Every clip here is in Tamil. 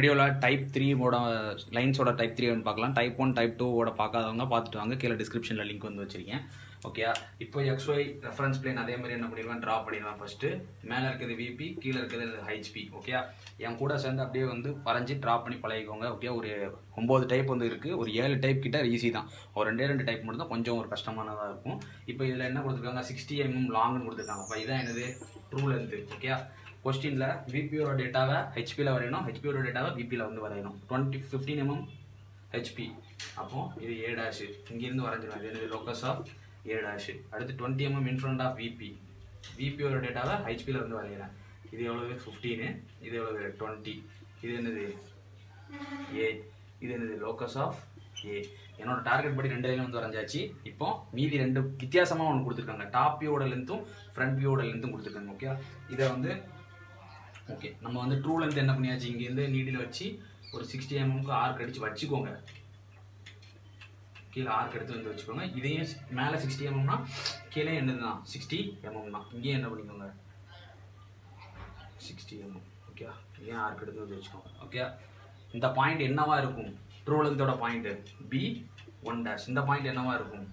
வீடியோவில் டைப் த்ரீவோட லைன்ஸோட டைப் த்ரீ வந்து பார்க்கலாம் டைப் ஒன் டைப் டூவோட பார்க்காதவங்க பார்த்துட்டு வாங்க கீழே டிஸ்கிரிப்ஷனில் லிங்க் வந்து வச்சிருக்கேன் ஓகே இப்போ எக்ஸ்ஒய் ரெஃபரன்ஸ் பிளேன் அதே மாதிரி என்ன பண்ணிடுவேன் ட்ரா பண்ணிடுவேன் ஃபஸ்ட்டு மேலே இருக்கிறது விபி கீழே இருக்கிறது ஹெச்பி ஓகே என் கூட சேர்ந்து அப்படியே வந்து வரைஞ்சி ட்ரா பண்ணி பழகிக்கோங்க ஓகே ஒரு ஒம்பது டைப் வந்து இருக்குது ஒரு ஏழு டைப் கிட்ட ஈஸி தான் ஒரு ரெண்டே ரெண்டு டைப் மட்டும் தான் கொஞ்சம் ஒரு கஷ்டமானதாக இருக்கும் இப்போ இதில் என்ன கொடுத்துருக்காங்க சிக்ஸ்டி எம்எம் லாங்னு கொடுத்துருக்காங்க அப்போ இதான் என்னது ட்ரூ லென்த்து ஓகே கொஸ்டினில் விபியோட டேட்டாவை ஹெச்பியில் வரையணும் ஹெச்பியோட டேட்டாவை விபியில் வந்து வரையணும் டுவெண்ட்டி ஃபிஃப்டீன் எம்எம் ஹெச்பி அப்போ இது ஏ டேஷு இங்கேருந்து வரைஞ்சிருவேன் இது என்னது லோக்கஸ் ஆஃப் ஏ டேஷு அடுத்து twenty mm in front of VP விபியோட டேட்டாவை ஹெச்பியில் வந்து வரைகிறேன் இது எவ்வளவு ஃபிஃப்டீனு இது எவ்வளவு டுவெண்ட்டி இது என்னது ஏ இது என்னது லோக்கஸ் ஆஃப் ஏ என்னோட டார்கெட் படி ரெண்டு லைன் வந்து வரைஞ்சாச்சு இப்போ மீதி ரெண்டு வித்தியாசமாக ஒன்று கொடுத்துருக்காங்க டாப் வியூவோட லென்த்தும் ஃப்ரண்ட் வியூவோட லென்த்தும் கொடுத்துருக்காங்க ஓகே இதை வந்து ஓகே நம்ம வந்து ட்ரூ லென்த் என்ன பண்ணியாச்சு இங்கேருந்து நீடில் வச்சு ஒரு சிக்ஸ்டி எம்எம்க்கு ஆர்க் அடித்து வச்சுக்கோங்க கீழே ஆர்க் எடுத்து வந்து வச்சுக்கோங்க இதையும் மேலே சிக்ஸ்டி எம்எம்னா கீழே என்னது தான் சிக்ஸ்டி எம்எம் தான் இங்கேயும் என்ன பண்ணிக்கோங்க சிக்ஸ்டி எம்எம் ஓகே இங்கேயும் ஆர்க் எடுத்து வந்து வச்சுக்கோங்க ஓகே இந்த பாயிண்ட் என்னவா இருக்கும் ட்ரூ லென்த்தோட பாயிண்ட் பி ஒன் டேஷ் இந்த பாயிண்ட் என்னவா இருக்கும்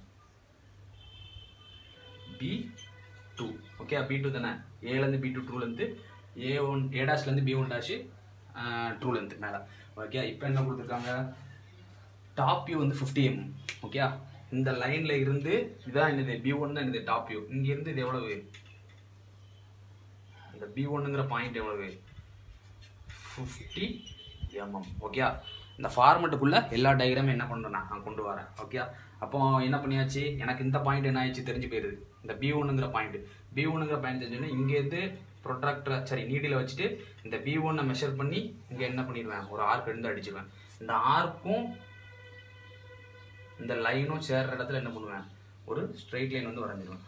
P two okay P two தானே ஏலேருந்து P two true length A one A டேஷ்லேருந்து P one dash true length மேலே ஓகே இப்போ என்ன கொடுத்துருக்காங்க டாப் வியூ வந்து ஃபிஃப்டி எம் ஓகே இந்த லைனில் இருந்து இதான் என்னது பி ஒன் தான் என்னது டாப் வியூ இங்கேருந்து இது எவ்வளவு இந்த பி ஒன்னுங்கிற பாயிண்ட் எவ்வளவு ஃபிஃப்டி எம்எம் ஓகே இந்த ஃபார்மெட்டுக்குள்ளே எல்லா டயக்ராமும் என்ன பண்ணுறேன் நான் கொண்டு வரேன் ஓகே அப்போ என்ன பண்ணியாச்சு எனக்கு இந்த பாயிண்ட் என்ன ஆயிடுச்சு தெரிஞ்சு போயிருது இந்த பி ஒன்னுங்கிற பாயிண்ட் பி ஒன்னுங்கிற பாயிண்ட் தெரிஞ்சோன்னா இங்கேருந்து ப்ரொட்ராக்டரை சரி நீடியில் வச்சுட்டு இந்த பி ஒன்னை மெஷர் பண்ணி இங்கே என்ன பண்ணிடுவேன் ஒரு ஆர்க் எடுத்து அடிச்சிடுவேன் இந்த ஆர்க்கும் இந்த லைனும் சேர்ற இடத்துல என்ன பண்ணுவேன் ஒரு ஸ்ட்ரைட் லைன் வந்து வரைஞ்சிடுவேன்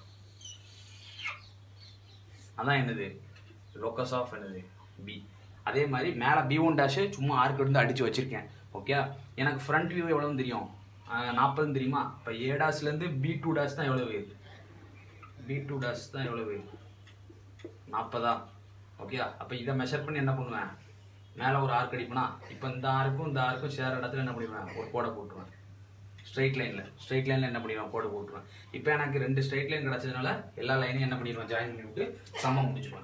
அதான் என்னது லோக்கஸ் ஆஃப் என்னது பி அதே மாதிரி மேலே பி ஒன் டேஷு சும்மா ஆர்க் எடுத்து அடித்து வச்சுருக்கேன் ஓகே எனக்கு ஃப்ரண்ட் வியூ எவ்வளோன்னு தெரியும் நாற்பதுன்னு தெரியுமா இப்போ ஏ டேஷ்லேருந்து பி டூ டேஷ் தான் எவ்வளவு பி டூ டேஷ் தான் எவ்வளவு நாற்பதா ஓகே அப்போ இதை மெஷர் பண்ணி என்ன பண்ணுவேன் மேலே ஒரு ஆர்க் அடிப்பேனா இப்போ இந்த ஆர்க்கும் இந்த ஆர்க்கும் சேர இடத்துல என்ன பண்ணிடுவேன் ஒரு கோடை போட்டுருவேன் ஸ்ட்ரைட் லைனில் ஸ்ட்ரைட் லைனில் என்ன பண்ணிடுவேன் கோடு போட்டுருவேன் இப்போ எனக்கு ரெண்டு ஸ்ட்ரைட் லைன் கிடச்சதுனால எல்லா லைனையும் என்ன பண்ணிடுவேன் ஜாயின் பண்ணிவிட்டு சமம் முடிச்சிடுவேன்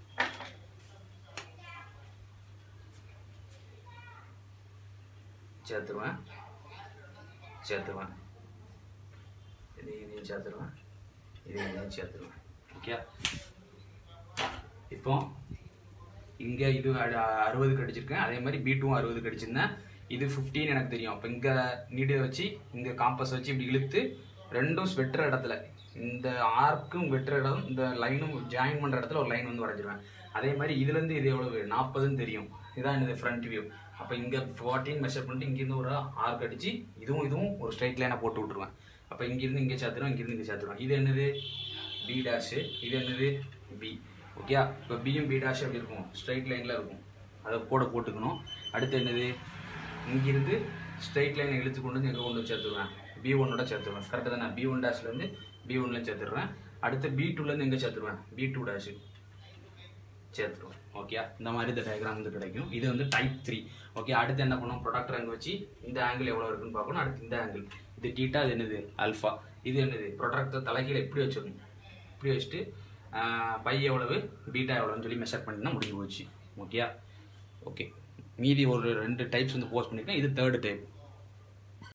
சேர்த்துருவேன் சேர்த்துருவேன் இது இதையும் சேர்த்துருவேன் இது இதையும் சேர்த்துருவேன் ஓகே இப்போ இங்கே இது அறுபதுக்கு அடிச்சிருக்கேன் அதே மாதிரி பி டூவும் அறுபதுக்கு அடிச்சிருந்தேன் இது ஃபிஃப்டீன் எனக்கு தெரியும் அப்போ இங்கே நீடியை வச்சு இங்கே காம்பஸ் வச்சு இப்படி இழுத்து ரெண்டும் வெட்டுற இடத்துல இந்த ஆர்க்கும் வெட்டுற இடம் இந்த லைனும் ஜாயின் பண்ணுற இடத்துல ஒரு லைன் வந்து வரைஞ்சிருவேன் அதே மாதிரி இதுலேருந்து இது எவ்வளவு நாற்பதுன்னு தெரியும் இதான் இது ஃப்ரண்ட் வியூ அப்போ இங்கே ஃபார்ட்டின் மெஷர் பண்ணிட்டு இங்கேருந்து ஒரு ஆர்க் அடித்து இதுவும் இதுவும் ஒரு ஸ்ட்ரைட் லைனாக போட்டு விட்ருவேன் அப்போ இங்கேருந்து இங்கே சேர்த்துருவேன் இங்கேருந்து இங்கே சேர்த்துருவேன் இது என்னது பி டேஷு இது என்னது பி ஓகே இப்போ பியும் பி டேஷ் எப்படி இருக்கும் ஸ்ட்ரைட் லைனில் இருக்கும் அதை கூட போட்டுக்கணும் அடுத்து என்னது இங்கிருந்து ஸ்ட்ரைட் லைனை இழுத்து கொண்டு வந்து எங்கே கொண்டு வந்து சேர்த்துருவேன் பி ஒன்னோட சேர்த்துருவேன் கரெக்டாக தானே பி ஒன் டேஷ்லேருந்து பி ஒன்ல சேர்த்துடுறேன் அடுத்து பி டூலேருந்து எங்கே சேர்த்துருவேன் பி டூ டேஷு சேர்த்துருவோம் ஓகே இந்த மாதிரி இந்த டயக்ராம் வந்து கிடைக்கும் இது வந்து டைப் த்ரீ ஓகே அடுத்து என்ன பண்ணுவோம் ப்ரொடக்டர் அங்கே வச்சு இந்த ஆங்கிள் எவ்வளோ இருக்குன்னு பார்க்கணும் அடுத்து இந்த ஆங்கிள் இது டீட்டா இது என்னது அல்ஃபா இது என்னது ப்ரொடக்டர் தலைகீழ எப்படி வச்சிடணும் இப்படி வச்சுட்டு பை எவ்வளவு பீட்டா எவ்வளோன்னு சொல்லி மெஷர் பண்ணினா முடிஞ்சு போச்சு ஓகே ஓகே மீதி ஒரு ரெண்டு டைப்ஸ் வந்து போஸ்ட் பண்ணியிருக்கேன் இது தேர்டு டைப்